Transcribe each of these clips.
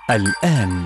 الآن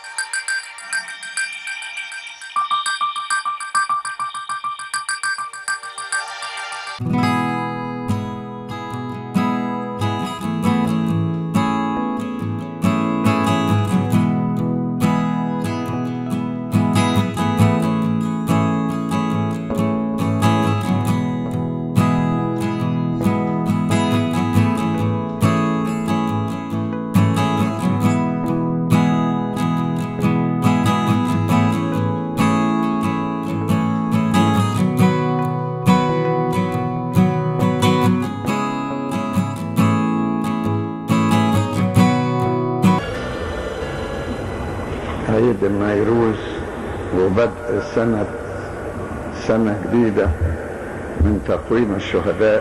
عيد النيروز وبدء سنة سنة جديدة من تقويم الشهداء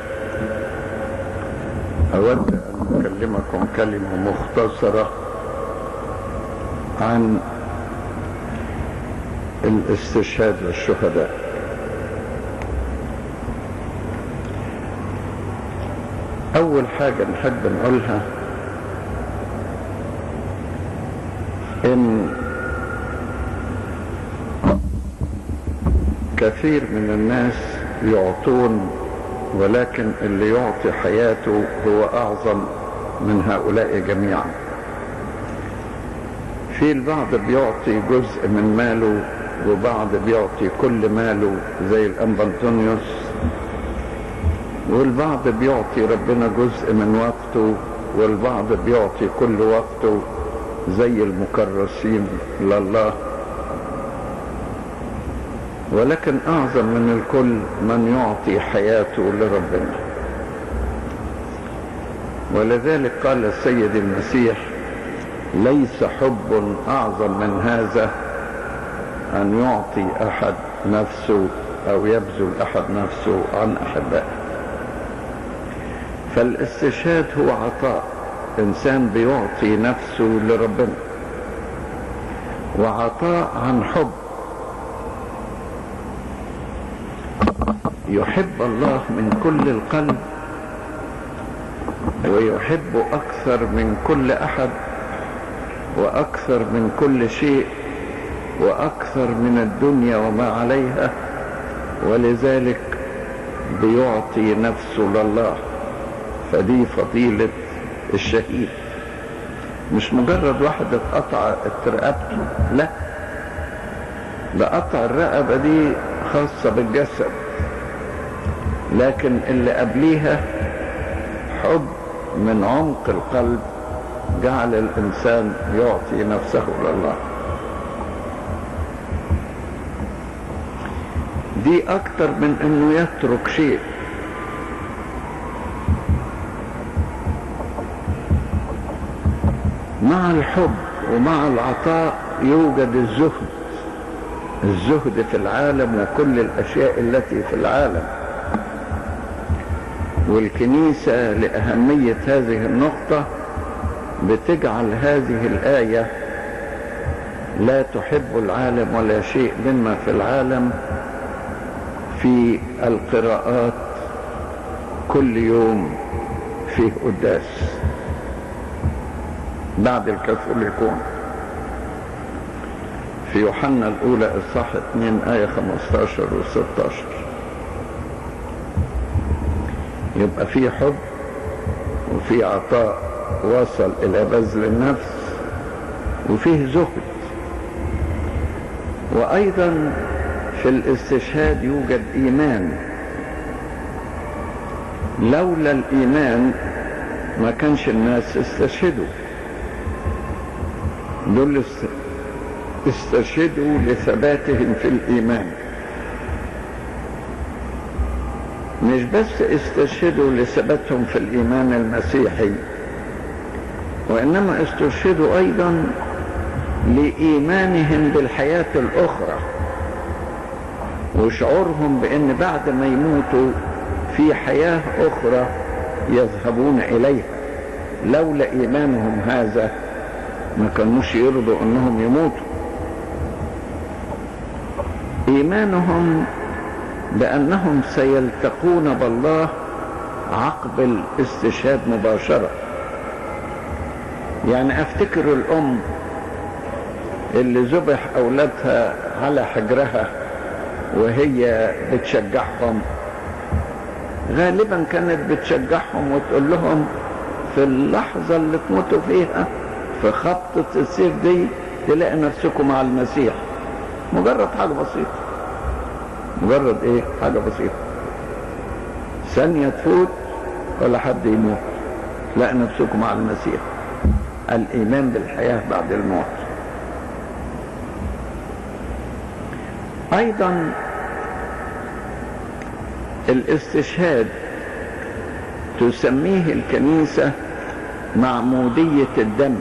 أود أن أكلمكم كلمة مختصرة عن الاستشهاد والشهداء أول حاجة نحب نقولها إن كثير من الناس يعطون ولكن اللي يعطي حياته هو أعظم من هؤلاء جميعا في البعض بيعطي جزء من ماله وبعض بيعطي كل ماله زي الأنبنتونيوس والبعض بيعطي ربنا جزء من وقته والبعض بيعطي كل وقته زي المكرسين لله ولكن أعظم من الكل من يعطي حياته لربنا ولذلك قال السيد المسيح ليس حب أعظم من هذا أن يعطي أحد نفسه أو يبذل أحد نفسه عن أحبائه فالاستشهاد هو عطاء إنسان بيعطي نفسه لربنا وعطاء عن حب يحب الله من كل القلب ويحب أكثر من كل أحد وأكثر من كل شيء وأكثر من الدنيا وما عليها ولذلك بيعطي نفسه لله فدي فضيلة الشهيد مش مجرد واحد اتقطع رقبته لا ده قطع الرقبة دي خاصة بالجسد لكن اللي قبليها حب من عمق القلب جعل الإنسان يعطي نفسه لله دي أكتر من أنه يترك شيء مع الحب ومع العطاء يوجد الزهد الزهد في العالم وكل الأشياء التي في العالم والكنيسة لأهمية هذه النقطة بتجعل هذه الآية لا تحب العالم ولا شيء مما في العالم في القراءات كل يوم فيه قداس بعد الكاثوليكون في يوحنا الأولى إصحاح 2 آية 15 و 16 يبقى في حب وفي عطاء وصل إلى بذل النفس وفيه زهد وأيضا في الاستشهاد يوجد إيمان لولا الإيمان ما كانش الناس استشهدوا دول استشهدوا لثباتهم في الإيمان مش بس استشهدوا لثباتهم في الإيمان المسيحي وإنما استشهدوا أيضا لإيمانهم بالحياة الأخرى وشعورهم بأن بعد ما يموتوا في حياة أخرى يذهبون إليها لولا إيمانهم هذا ما كانوش يرضوا أنهم يموتوا إيمانهم بأنهم سيلتقون بالله عقب الاستشهاد مباشرة يعني أفتكر الأم اللي ذبح أولادها على حجرها وهي بتشجعهم غالبا كانت بتشجعهم وتقول لهم في اللحظة اللي تموتوا فيها في خبطة السيف دي تلاقي نفسكم مع المسيح مجرد حاجة بسيطة مجرد ايه حاجة بسيطة ثانية تفوت ولا حد يموت تلاقي نفسكم مع المسيح الإيمان بالحياة بعد الموت أيضا الاستشهاد تسميه الكنيسة معمودية الدم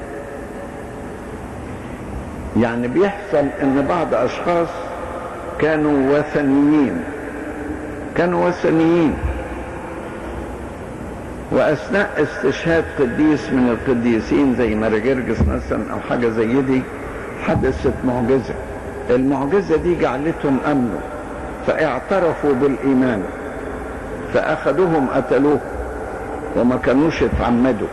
يعني بيحصل ان بعض اشخاص كانوا وثنيين كانوا وثنيين واثناء استشهاد قديس من القديسين زي مارجرجس مثلا او حاجه زي دي حدثت معجزه المعجزه دي جعلتهم امنوا فاعترفوا بالايمان فاخذوهم قتلوه وما كانوش اتعمدوا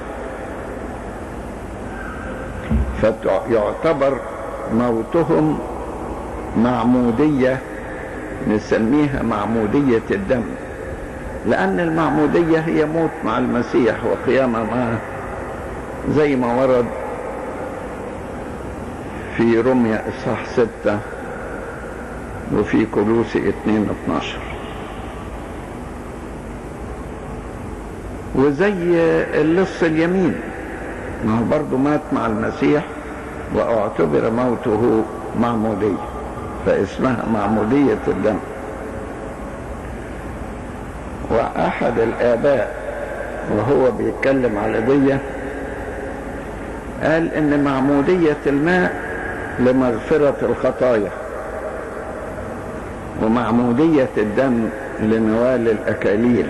فيعتبر موتهم معمودية نسميها معمودية الدم لأن المعمودية هي موت مع المسيح وقيامة معه زي ما ورد في رمية إصحاح ستة وفي كلوسي اتنين اتناشر وزي اللص اليمين ما هو برضه مات مع المسيح واعتبر موته معمودية فاسمها معمودية الدم وأحد الآباء وهو بيتكلم على دي قال إن معمودية الماء لمغفرة الخطايا ومعمودية الدم لنوال الأكاليل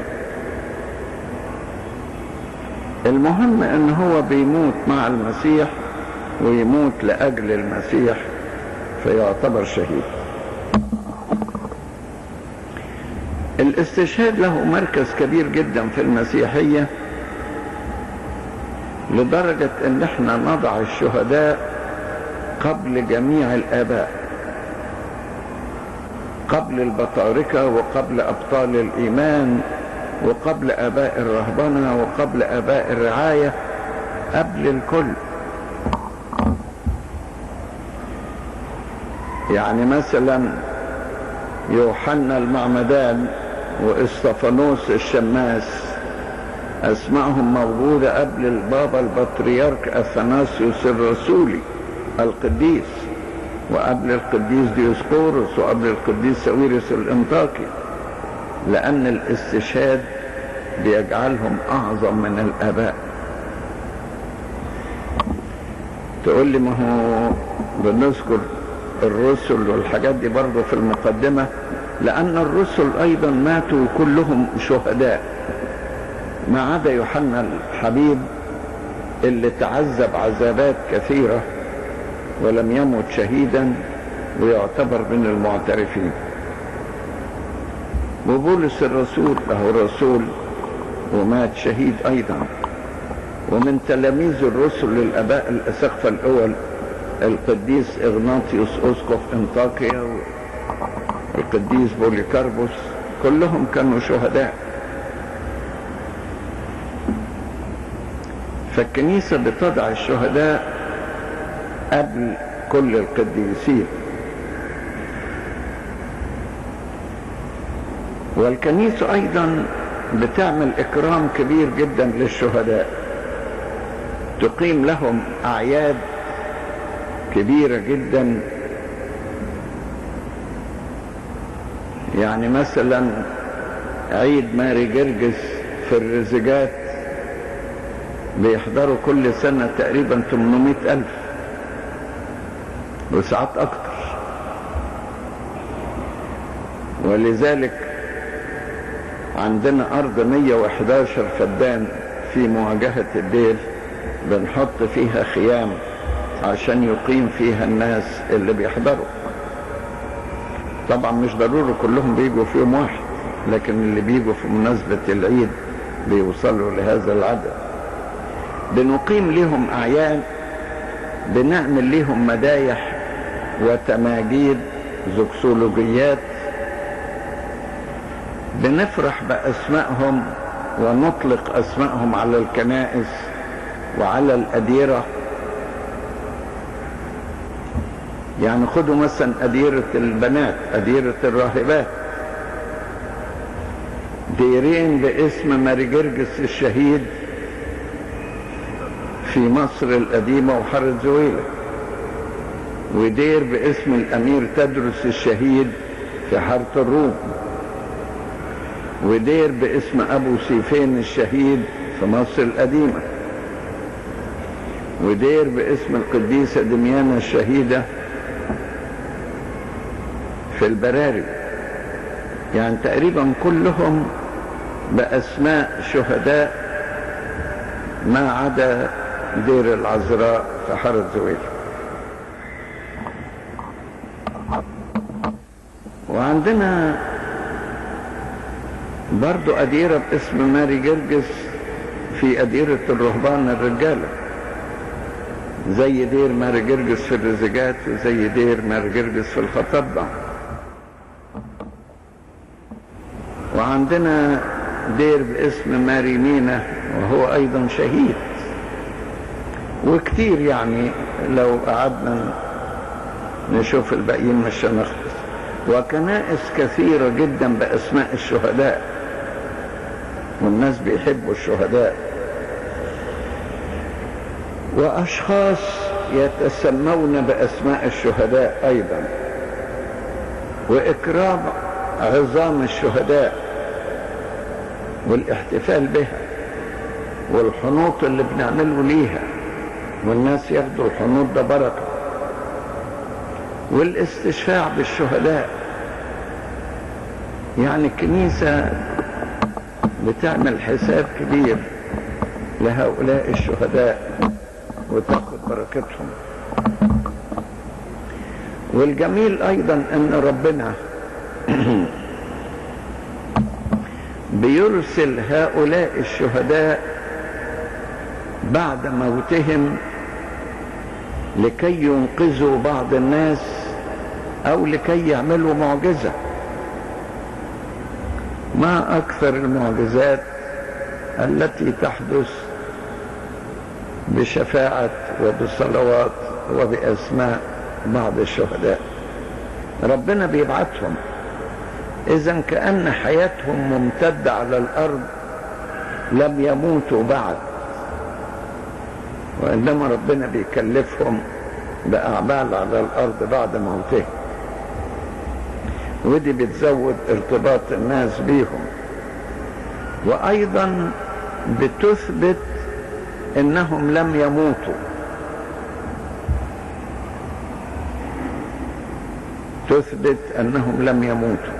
المهم ان هو بيموت مع المسيح ويموت لاجل المسيح فيعتبر شهيد الاستشهاد له مركز كبير جدا في المسيحية لدرجة ان احنا نضع الشهداء قبل جميع الاباء قبل البطاركة وقبل ابطال الايمان وقبل اباء الرهبنه وقبل اباء الرعايه قبل الكل يعني مثلا يوحنا المعمدان واستفانوس الشماس اسمائهم موجوده قبل البابا البطريرك اثناسيوس الرسولي القديس وقبل القديس ديوسقورس وقبل القديس ساويرس الانطاكي لأن الاستشهاد بيجعلهم أعظم من الآباء تقول لي ما هو بنذكر الرسل والحاجات دي برضه في المقدمة لأن الرسل أيضا ماتوا كلهم شهداء ما عدا يوحنا الحبيب اللي تعذب عذابات كثيرة ولم يمت شهيدا ويعتبر من المعترفين وبولس الرسول له رسول ومات شهيد ايضا ومن تلاميذ الرسل للاباء الاسقفه الاول القديس اغناطيوس اسقف انطاكيا والقديس بوليكاربوس كلهم كانوا شهداء فالكنيسه بتضع الشهداء قبل كل القديسين والكنيسة أيضا بتعمل إكرام كبير جدا للشهداء تقيم لهم أعياد كبيرة جدا يعني مثلا عيد ماري جرجس في الرزجات بيحضروا كل سنة تقريبا 800 ألف وساعات أكتر ولذلك عندنا أرض 111 فدان في مواجهة الديل بنحط فيها خيام عشان يقيم فيها الناس اللي بيحضروا طبعا مش ضروري كلهم بيجوا في يوم واحد لكن اللي بيجوا في مناسبة العيد بيوصلوا لهذا العدد بنقيم لهم أعياد بنعمل ليهم مدايح وتماجيد زوكسولوجيات بنفرح بأسمائهم ونطلق أسمائهم على الكنائس وعلى الأديرة يعني خدوا مثلا أديرة البنات أديرة الراهبات ديرين باسم ماري جرجس الشهيد في مصر القديمة وحارة زويلة ودير باسم الأمير تدرس الشهيد في حارة الروم ودير باسم أبو سيفين الشهيد في مصر القديمة ودير باسم القديسة دميانة الشهيدة في البراري يعني تقريبا كلهم بأسماء شهداء ما عدا دير العذراء في حارة زويل وعندنا برضو أديرة باسم ماري جرجس في أديرة الرهبان الرجالة زي دير ماري جرجس في الرزجات وزي دير ماري جرجس في الخطبة وعندنا دير باسم ماري مينا وهو أيضا شهيد وكتير يعني لو قعدنا نشوف الباقيين مش هنخلص وكنائس كثيرة جدا بأسماء الشهداء والناس بيحبوا الشهداء وأشخاص يتسمون بأسماء الشهداء أيضا وإكرام عظام الشهداء والاحتفال بها والحنوط اللي بنعمله ليها والناس ياخدوا الحنوط ده بركة والاستشفاع بالشهداء يعني الكنيسة بتعمل حساب كبير لهؤلاء الشهداء وتاخد بركتهم والجميل ايضا ان ربنا بيرسل هؤلاء الشهداء بعد موتهم لكي ينقذوا بعض الناس او لكي يعملوا معجزه ما اكثر المعجزات التي تحدث بشفاعه وبصلوات وباسماء بعض الشهداء ربنا بيبعتهم اذا كان حياتهم ممتده على الارض لم يموتوا بعد وانما ربنا بيكلفهم باعمال على الارض بعد موتهم ودي بتزود ارتباط الناس بيهم وايضا بتثبت انهم لم يموتوا تثبت انهم لم يموتوا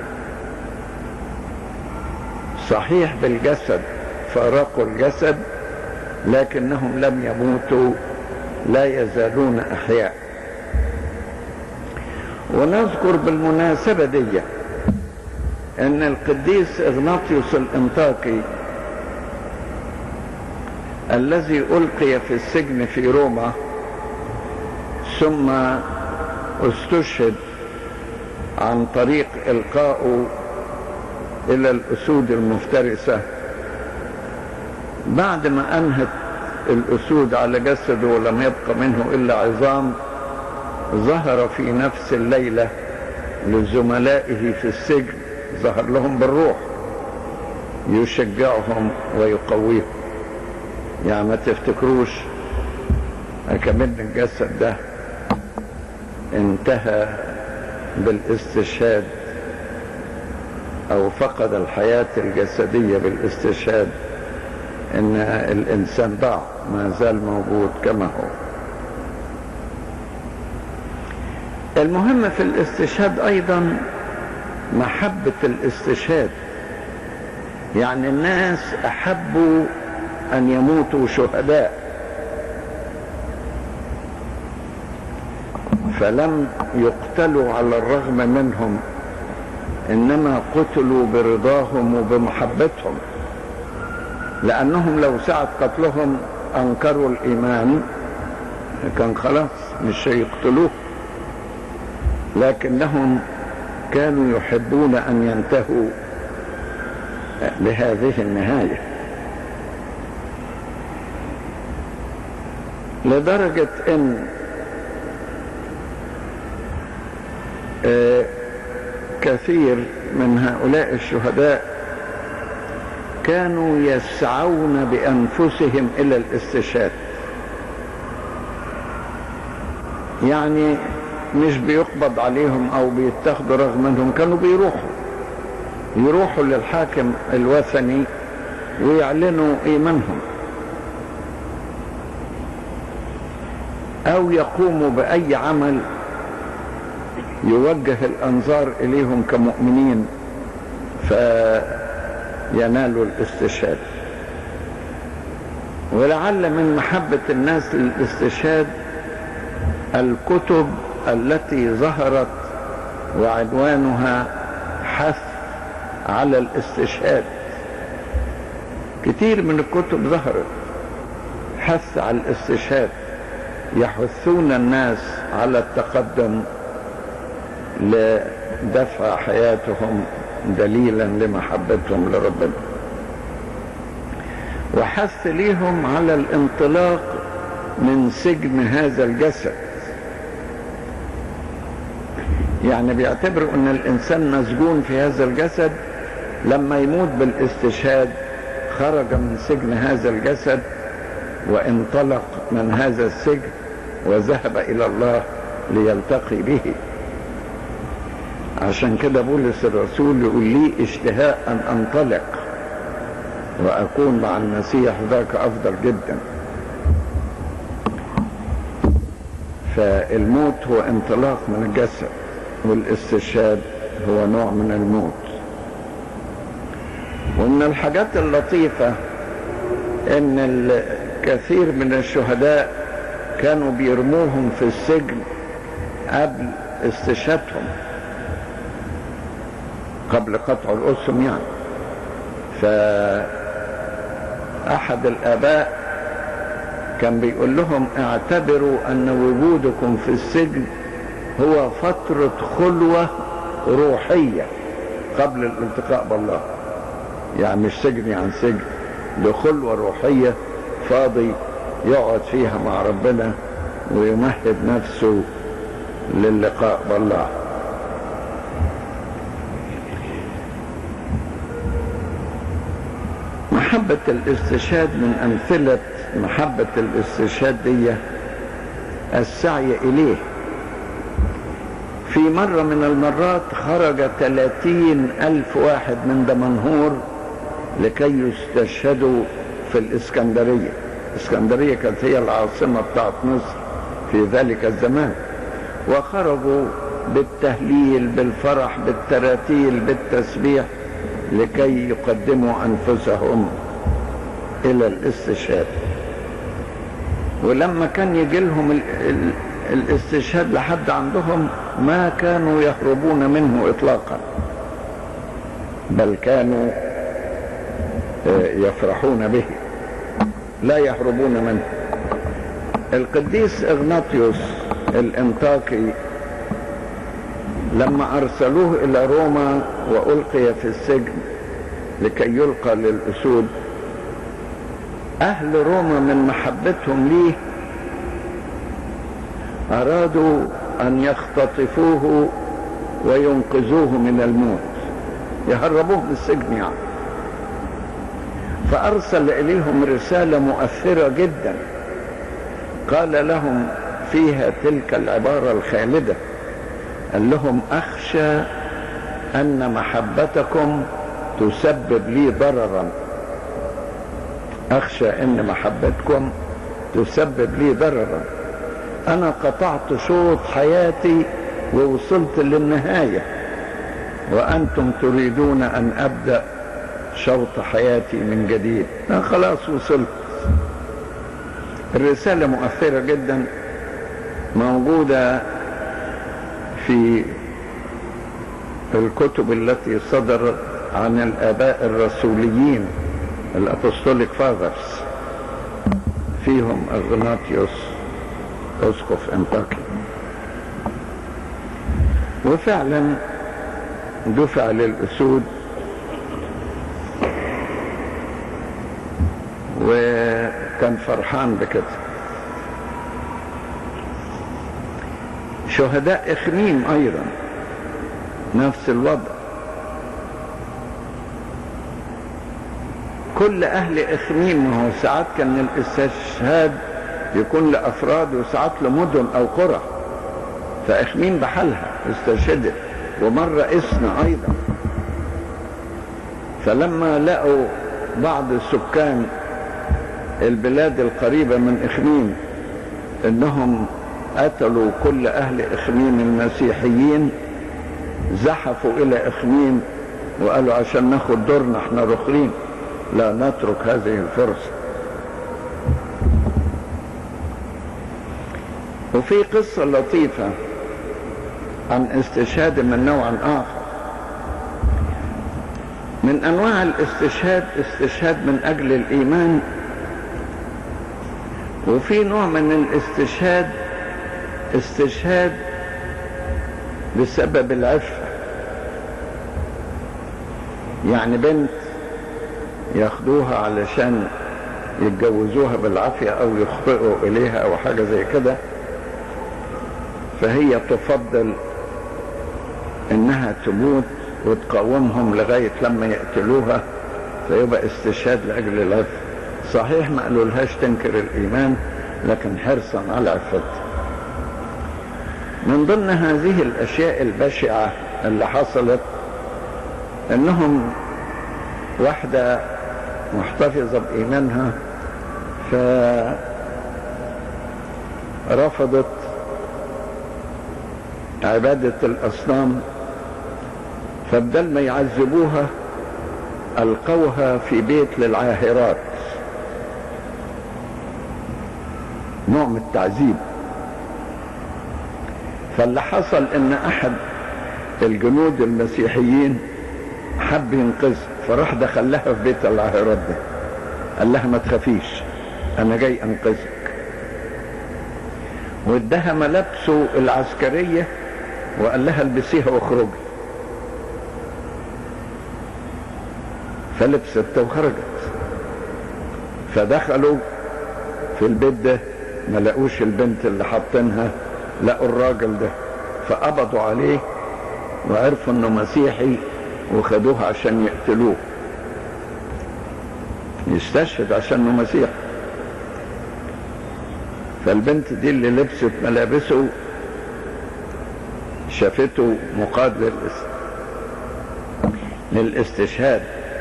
صحيح بالجسد فارقوا الجسد لكنهم لم يموتوا لا يزالون احياء ونذكر بالمناسبة دي ان القديس اغناطيوس الانطاكي الذي القي في السجن في روما ثم استشهد عن طريق القائه الى الاسود المفترسه بعد ما انهت الاسود على جسده ولم يبق منه الا عظام ظهر في نفس الليله لزملائه في السجن ظهر لهم بالروح يشجعهم ويقويهم يعني ما تفتكروش كمان الجسد ده انتهى بالاستشهاد او فقد الحياة الجسدية بالاستشهاد ان الانسان ضاع ما زال موجود كما هو المهم في الاستشهاد ايضا محبة الاستشهاد يعني الناس احبوا ان يموتوا شهداء فلم يقتلوا على الرغم منهم انما قتلوا برضاهم وبمحبتهم لانهم لو سعت قتلهم انكروا الايمان كان خلاص مش هيقتلوه لكنهم كانوا يحبون أن ينتهوا لهذه النهاية لدرجة أن كثير من هؤلاء الشهداء كانوا يسعون بأنفسهم إلى الاستشهاد يعني مش بيقبض عليهم أو بيتاخدوا رغم أنهم كانوا بيروحوا يروحوا للحاكم الوثني ويعلنوا إيمانهم أو يقوموا بأي عمل يوجه الأنظار إليهم كمؤمنين فينالوا الاستشهاد ولعل من محبة الناس للاستشهاد الكتب التي ظهرت وعنوانها حث على الاستشهاد كتير من الكتب ظهرت حث على الاستشهاد يحثون الناس على التقدم لدفع حياتهم دليلا لمحبتهم لربنا وحث ليهم على الانطلاق من سجن هذا الجسد يعني بيعتبروا ان الانسان مسجون في هذا الجسد لما يموت بالاستشهاد خرج من سجن هذا الجسد وانطلق من هذا السجن وذهب الى الله ليلتقي به عشان كده بولس الرسول يقول لي اشتهاء ان انطلق واكون مع المسيح ذاك افضل جدا فالموت هو انطلاق من الجسد والاستشهاد هو نوع من الموت ومن الحاجات اللطيفة ان الكثير من الشهداء كانوا بيرموهم في السجن قبل استشهادهم قبل قطع الأسهم يعني فأحد الآباء كان بيقول لهم اعتبروا أن وجودكم في السجن هو فترة خلوة روحية قبل الالتقاء بالله يعني مش سجن يعني سجن ده خلوة روحية فاضي يقعد فيها مع ربنا ويمهد نفسه للقاء بالله محبة الاستشهاد من أمثلة محبة الاستشهاد دي السعي إليه في مرة من المرات خرج ثلاثين ألف واحد من دمنهور لكي يستشهدوا في الإسكندرية الإسكندرية كانت هي العاصمة بتاعت مصر في ذلك الزمان وخرجوا بالتهليل بالفرح بالتراتيل بالتسبيح لكي يقدموا أنفسهم إلى الاستشهاد ولما كان يجي لهم ال ال الاستشهاد لحد عندهم ما كانوا يهربون منه إطلاقا بل كانوا يفرحون به لا يهربون منه القديس اغناطيوس الانطاكي لما ارسلوه الى روما والقي في السجن لكي يلقى للاسود اهل روما من محبتهم ليه ارادوا ان يختطفوه وينقذوه من الموت يهربوه من السجن يعني فارسل اليهم رساله مؤثره جدا قال لهم فيها تلك العباره الخالده قال لهم اخشى ان محبتكم تسبب لي ضررا اخشى ان محبتكم تسبب لي ضررا انا قطعت شوط حياتي ووصلت للنهايه وانتم تريدون ان ابدا شوط حياتي من جديد أنا خلاص وصلت الرسالة مؤثرة جدا موجودة في الكتب التي صدرت عن الآباء الرسوليين الأبوستوليك فاذرز فيهم أغناطيوس أسقف أنطاكيا وفعلا دفع للأسود وكان فرحان بكده شهداء إخميم أيضا نفس الوضع كل أهل إخميم ما هو ساعات كان الاستشهاد يكون لأفراد وساعات لمدن أو قرى فإخميم بحالها استشهدت ومرة إسنا أيضا فلما لقوا بعض السكان البلاد القريبة من إخميم إنهم قتلوا كل أهل إخميم المسيحيين زحفوا إلى إخميم وقالوا عشان ناخد دورنا احنا رخرين لا نترك هذه الفرصة وفي قصة لطيفة عن استشهاد من نوع آخر من أنواع الاستشهاد استشهاد من أجل الإيمان وفي نوع من الاستشهاد استشهاد بسبب العفة يعني بنت ياخدوها علشان يتجوزوها بالعافية أو يخطئوا إليها أو حاجة زي كده فهي تفضل إنها تموت وتقاومهم لغاية لما يقتلوها فيبقى استشهاد لأجل العفة صحيح ما قالولهاش تنكر الإيمان لكن حرصا على عفتها من ضمن هذه الأشياء البشعة اللي حصلت انهم واحدة محتفظة بإيمانها فرفضت عبادة الأصنام فبدل ما يعذبوها ألقوها في بيت للعاهرات نوع من التعذيب فاللي حصل ان احد الجنود المسيحيين حب ينقذها فراح دخلها في بيت العاهرات ده قال لها ما تخافيش انا جاي انقذك وادها ملابسه العسكريه وقال لها البسيها واخرجي فلبست وخرجت فدخلوا في البيت ده ما لقوش البنت اللي حاطينها لقوا الراجل ده فقبضوا عليه وعرفوا انه مسيحي وخدوه عشان يقتلوه يستشهد عشان انه مسيحي فالبنت دي اللي لبست ملابسه شافته مقاد للاس... للاستشهاد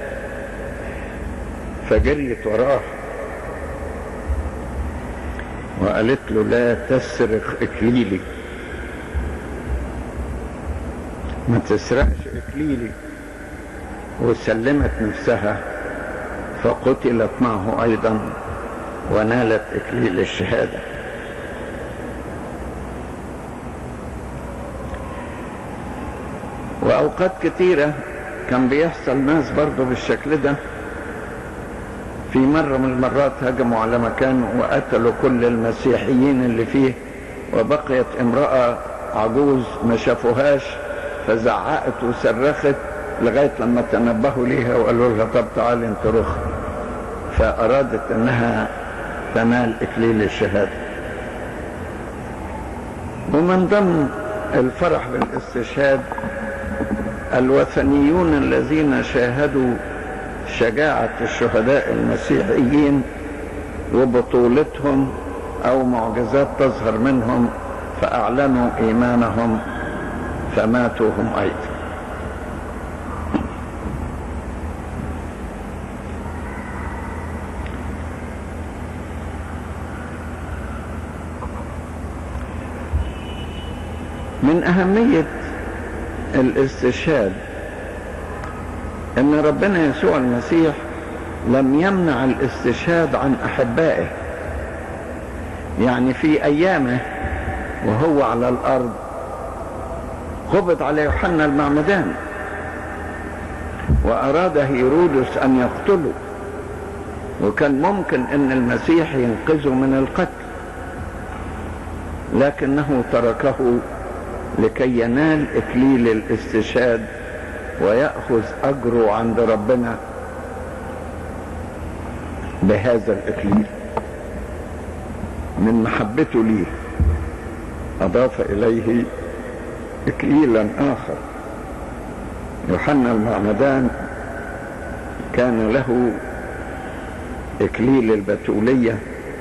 فجريت وراه وقالت له لا تسرق اكليلي ما تسرقش اكليلي وسلمت نفسها فقتلت معه ايضا ونالت اكليل الشهاده واوقات كتيره كان بيحصل ناس برضه بالشكل ده في مرة من المرات هجموا على مكان وقتلوا كل المسيحيين اللي فيه وبقيت امرأة عجوز ما شافوهاش فزعقت وصرخت لغاية لما تنبهوا ليها وقالوا لها طب تعالي انت رخ فأرادت انها تنال اكليل الشهادة ومن ضمن الفرح بالاستشهاد الوثنيون الذين شاهدوا شجاعة الشهداء المسيحيين وبطولتهم أو معجزات تظهر منهم فأعلنوا إيمانهم فماتوا هم أيضا من أهمية الاستشهاد ان ربنا يسوع المسيح لم يمنع الاستشهاد عن احبائه يعني في ايامه وهو على الارض قبض على يوحنا المعمدان واراد هيرودس ان يقتله وكان ممكن ان المسيح ينقذه من القتل لكنه تركه لكي ينال إكليل الاستشهاد ويأخذ أجره عند ربنا بهذا الإكليل من محبته ليه أضاف إليه إكليلا آخر يوحنا المعمدان كان له إكليل البتولية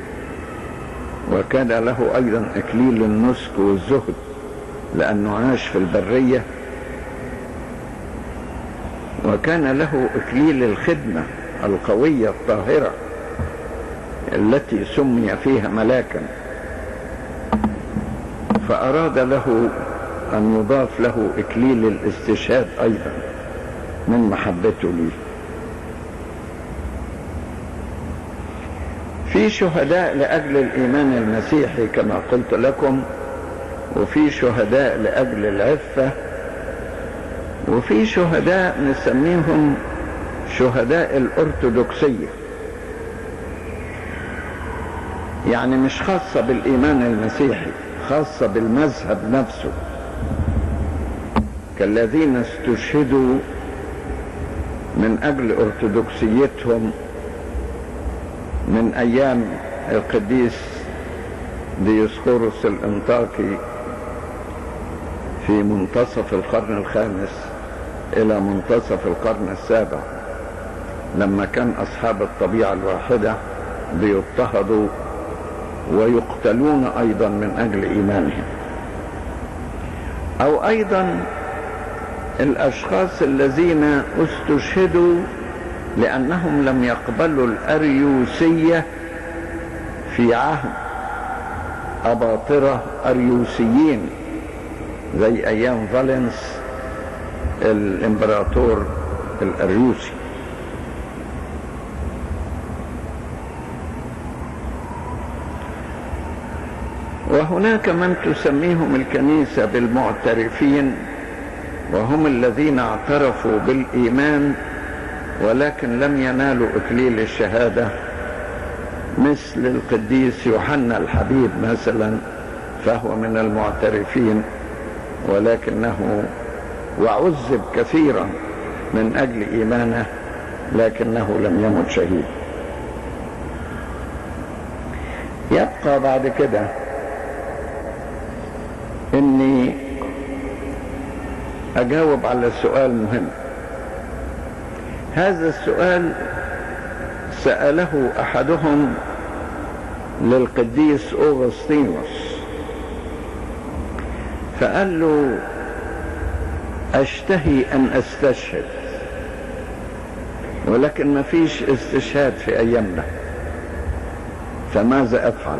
وكان له أيضا إكليل النسك والزهد لأنه عاش في البرية وكان له إكليل الخدمة القوية الطاهرة التي سمي فيها ملاكا فأراد له أن يضاف له إكليل الاستشهاد أيضا من محبته ليه في شهداء لأجل الإيمان المسيحي كما قلت لكم وفي شهداء لأجل العفة وفي شهداء نسميهم شهداء الأرثوذكسية يعني مش خاصة بالإيمان المسيحي خاصة بالمذهب نفسه كالذين استشهدوا من أجل أرثوذكسيتهم من أيام القديس ديوسقورس الانطاكي في منتصف القرن الخامس إلى منتصف القرن السابع لما كان أصحاب الطبيعة الواحدة بيضطهدوا ويقتلون أيضا من أجل إيمانهم أو أيضا الأشخاص الذين استشهدوا لأنهم لم يقبلوا الأريوسية في عهد أباطرة أريوسيين زي أيام فالنس الإمبراطور الأريوسي وهناك من تسميهم الكنيسة بالمعترفين وهم الذين اعترفوا بالإيمان ولكن لم ينالوا إكليل الشهادة مثل القديس يوحنا الحبيب مثلا فهو من المعترفين ولكنه وعذب كثيرا من أجل إيمانه لكنه لم يمت شهيد يبقى بعد كده اني اجاوب على سؤال مهم هذا السؤال سأله احدهم للقديس اوغسطينوس فقال له اشتهي ان استشهد ولكن ما فيش استشهاد في ايامنا فماذا افعل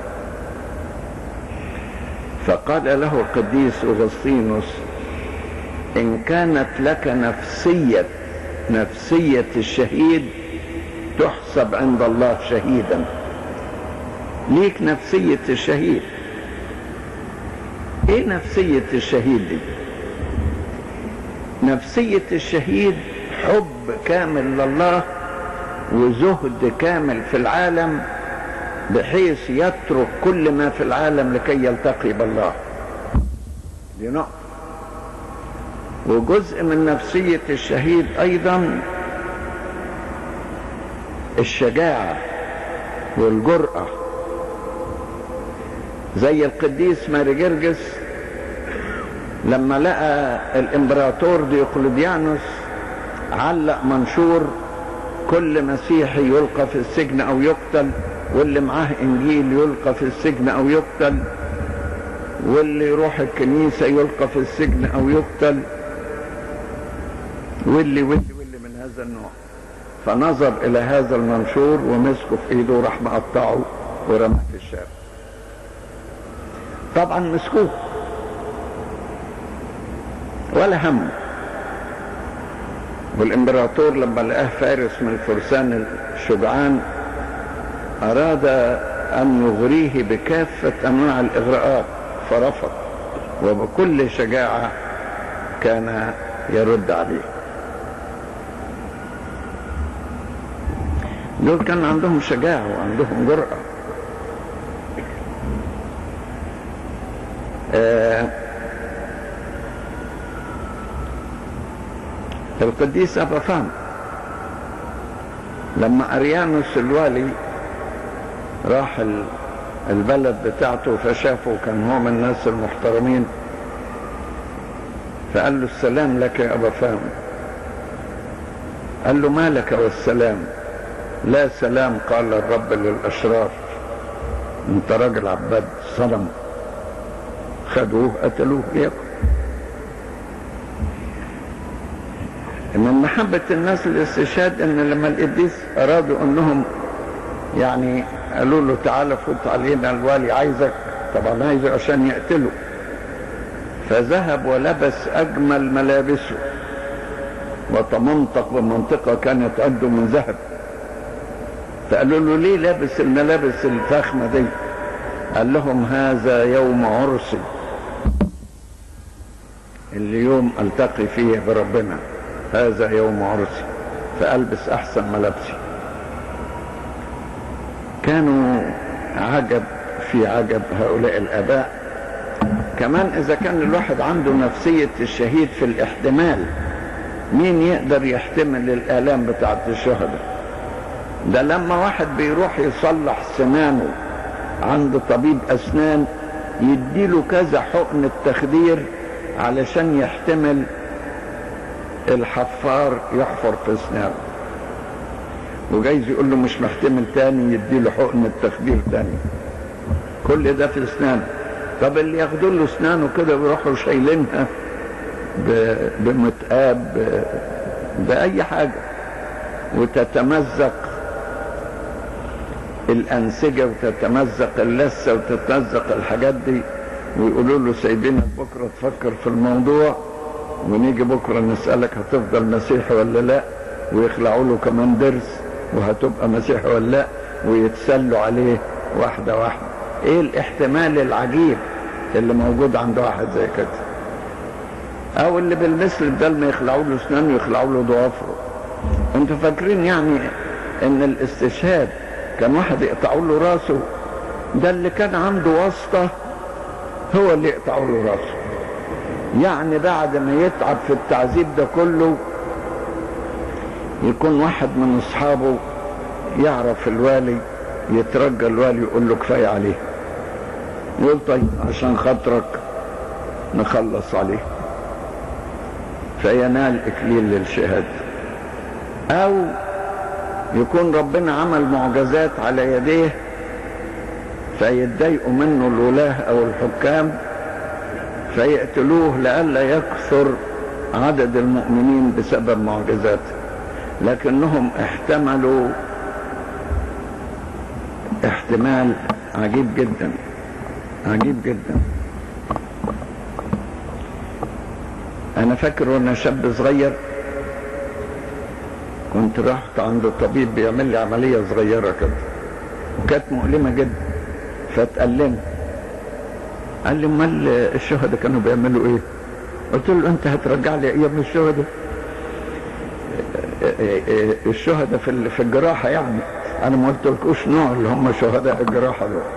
فقال له القديس أغسطينوس إن كانت لك نفسية نفسية الشهيد تحسب عند الله شهيدا ليك نفسية الشهيد ايه نفسية الشهيد دي نفسية الشهيد حب كامل لله وزهد كامل في العالم بحيث يترك كل ما في العالم لكي يلتقي بالله دي نقطة وجزء من نفسية الشهيد أيضا الشجاعة والجرأة زي القديس ماري جرجس لما لقى الامبراطور ديوقليديانوس علق منشور كل مسيحي يلقى في السجن او يقتل واللي معاه انجيل يلقى في السجن او يقتل واللي يروح الكنيسة يلقى في السجن او يقتل واللي واللي واللي من هذا النوع فنظر الى هذا المنشور ومسكه في ايده وراح مقطعه ورماه في الشارع طبعا مسكوه ولا همه والامبراطور لما لقاه فارس من الفرسان الشجعان اراد ان يغريه بكافة انواع الاغراءات فرفض وبكل شجاعة كان يرد عليه دول كان عندهم شجاعة وعندهم جرأة آه القديس أبا فهم لما أريانوس الوالي راح البلد بتاعته فشافه كان هو من الناس المحترمين فقال له السلام لك يا أبا فهم قال له ما لك والسلام لا سلام قال الرب للأشرار انت راجل عباد صنم خدوه قتلوه ياكل من محبة الناس للاستشهاد ان لما القديس ارادوا انهم يعني قالوا له تعالى فوت علينا الوالي عايزك طبعا عايزه عشان يقتله فذهب ولبس اجمل ملابسه وتمنطق بمنطقه كانت عنده من ذهب فقالوا له ليه لابس الملابس الفخمه دي قال لهم هذا يوم عرسي اللي يوم التقي فيه بربنا هذا يوم عرسي فالبس احسن ملابسي كانوا عجب في عجب هؤلاء الاباء كمان اذا كان الواحد عنده نفسية الشهيد في الاحتمال مين يقدر يحتمل الالام بتاعت الشهداء ده لما واحد بيروح يصلح سنانه عند طبيب اسنان يديله كذا حقن التخدير علشان يحتمل الحفار يحفر في اسنانه وجايز يقول له مش محتمل تاني يديله حقن التخدير تاني كل ده في اسنانه طب اللي ياخدوا له اسنانه كده ويروحوا شايلينها بمتقاب باي حاجه وتتمزق الانسجه وتتمزق اللثه وتتمزق الحاجات دي ويقولوا له سايبينك بكره تفكر في الموضوع ونيجي بكره نسالك هتفضل مسيحي ولا لا ويخلعوا له كمان درس وهتبقى مسيحي ولا لا ويتسلوا عليه واحده واحده ايه الاحتمال العجيب اللي موجود عند واحد زي كده او اللي بالمثل بدل ما يخلعوا له اسنانه يخلعوا له ضوافره انتوا فاكرين يعني ان الاستشهاد كان واحد يقطعوا له راسه ده اللي كان عنده واسطه هو اللي يقطعوا له راسه يعني بعد ما يتعب في التعذيب ده كله يكون واحد من اصحابه يعرف الوالي يترجى الوالي يقول له كفايه عليه يقول طيب عشان خاطرك نخلص عليه فينال اكليل للشهاده او يكون ربنا عمل معجزات على يديه فيتضايقوا منه الولاه او الحكام فيقتلوه لئلا يكثر عدد المؤمنين بسبب معجزاته لكنهم احتملوا احتمال عجيب جدا عجيب جدا انا فاكر وانا شاب صغير كنت رحت عند الطبيب بيعمل لي عمليه صغيره كده وكانت مؤلمه جدا فاتألمت قال لي امال الشهداء كانوا بيعملوا ايه قلت له انت هترجع لي ايام الشهداء الشهداء في في الجراحه يعني انا ما قلتلكوش نوع اللي هم شهداء الجراحه دول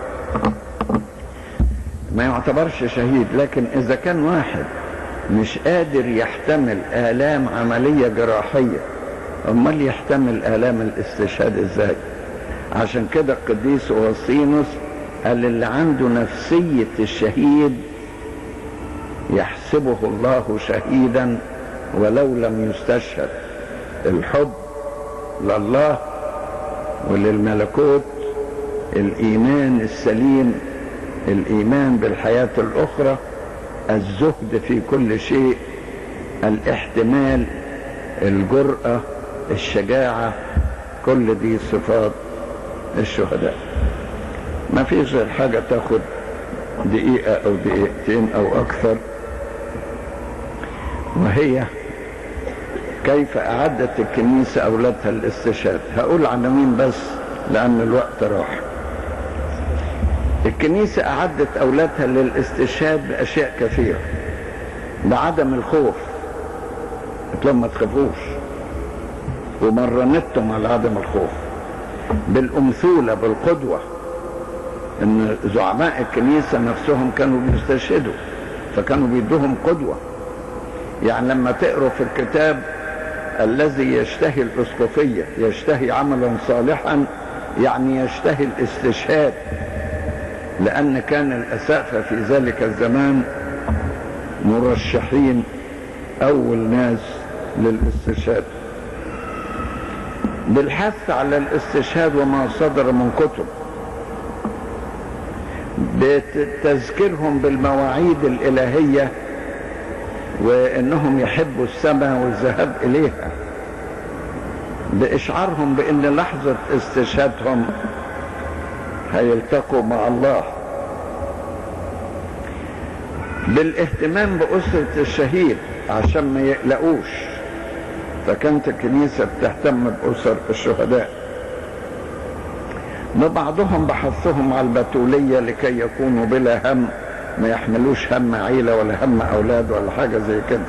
ما يعتبرش شهيد لكن اذا كان واحد مش قادر يحتمل الام عمليه جراحيه امال يحتمل الام الاستشهاد ازاي عشان كده القديس اوسينوس قال اللي عنده نفسيه الشهيد يحسبه الله شهيدا ولو لم يستشهد الحب لله وللملكوت الايمان السليم الايمان بالحياه الاخرى الزهد في كل شيء الاحتمال الجراه الشجاعه كل دي صفات الشهداء ما فيش غير حاجه تاخد دقيقه او دقيقتين او اكثر وهي كيف أعدت الكنيسة أولادها للاستشهاد هقول عناوين بس لأن الوقت راح الكنيسة أعدت أولادها للاستشهاد بأشياء كثيرة بعدم الخوف قلت لهم ما تخافوش ومرنتهم على عدم الخوف بالأمثولة بالقدوة ان زعماء الكنيسة نفسهم كانوا بيستشهدوا فكانوا بيدوهم قدوة يعني لما تقروا في الكتاب الذي يشتهي الاسقفية يشتهي عملا صالحا يعني يشتهي الاستشهاد لان كان الاسافة في ذلك الزمان مرشحين اول ناس للاستشهاد بالحث على الاستشهاد وما صدر من كتب بتذكيرهم بالمواعيد الإلهية وإنهم يحبوا السماء والذهاب إليها بإشعارهم بأن لحظة استشهادهم هيلتقوا مع الله بالاهتمام بأسرة الشهيد عشان ما يقلقوش فكانت الكنيسة بتهتم بأسر الشهداء وبعضهم بحثهم على البتولية لكي يكونوا بلا هم ما يحملوش هم عيلة ولا هم أولاد ولا حاجة زي كده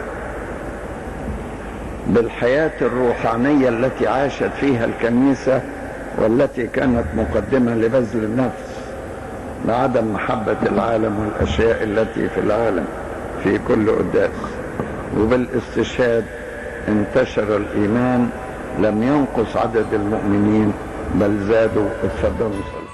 بالحياة الروحانية التي عاشت فيها الكنيسة والتي كانت مقدمة لبذل النفس لعدم محبة العالم والأشياء التي في العالم في كل قداس وبالاستشهاد انتشر الإيمان لم ينقص عدد المؤمنين بل زادوا اتفضلوا